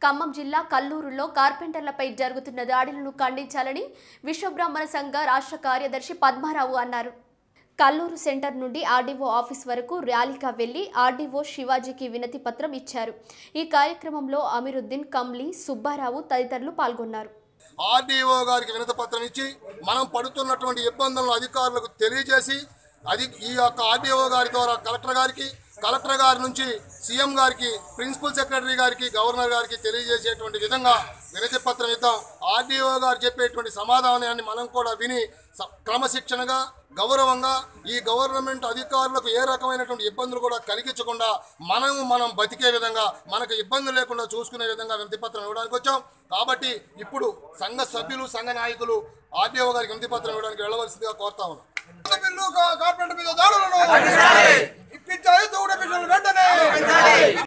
ఖమ్మం జిల్లా కల్లూరులో కార్పెంటర్లపై జరుగుతున్న దాడులను ఖండించాలని విశ్వబ్రాహ్మణ సంఘ రాష్ట్ర కార్యదర్శి పద్మారావు అన్నారు కల్లూరు సెంటర్ నుండి ఆర్డీఓ ఆఫీస్ వరకు ర్యాలీగా వెళ్లి ఆర్డీఓ శివాజీకి వినతి పత్రం ఇచ్చారు ఈ కార్యక్రమంలో అమీరుద్దీన్ కమ్లీ సుబ్బారావు తదితరులు పాల్గొన్నారు ఆర్డీఓ గారికి వినతి పత్రం ఇచ్చి మనం పడుతున్నటువంటి ఇబ్బందులను అధికారులకు తెలియజేసి అది ఈ యొక్క ఆర్డీఓ గారి ద్వారా కలెక్టర్ గారికి కలెక్టర్ గారి నుంచి సీఎం గారికి ప్రిన్సిపల్ సెక్రటరీ గారికి గవర్నర్ గారికి తెలియజేసేటువంటి విధంగా వినతి పత్రం ఇద్దాం ఆర్డీఓ గారు చెప్పేటువంటి సమాధానాన్ని మనం కూడా విని స- క్రమశిక్షణగా గౌరవంగా ఈ గవర్నమెంట్ అధికారులకు ఏ రకమైనటువంటి ఇబ్బందులు కూడా కలిగించకుండా మనం మనం బతికే విధంగా మనకు ఇబ్బంది లేకుండా చూసుకునే విధంగా వినతి పత్రం ఇవ్వడానికి వచ్చాం కాబట్టి ఇప్పుడు సంఘ సభ్యులు సంఘ నాయకులు ఆర్డీఓ గారికి వినతి పత్రం ఇవ్వడానికి వెళ్ళవలసిందిగా కోరుతా ఉన్నాం బిల్లు కా- కార్పొరేట్ మీద దాడులను ఇప్పించాలి తోడు బిల్లులు వెంటనే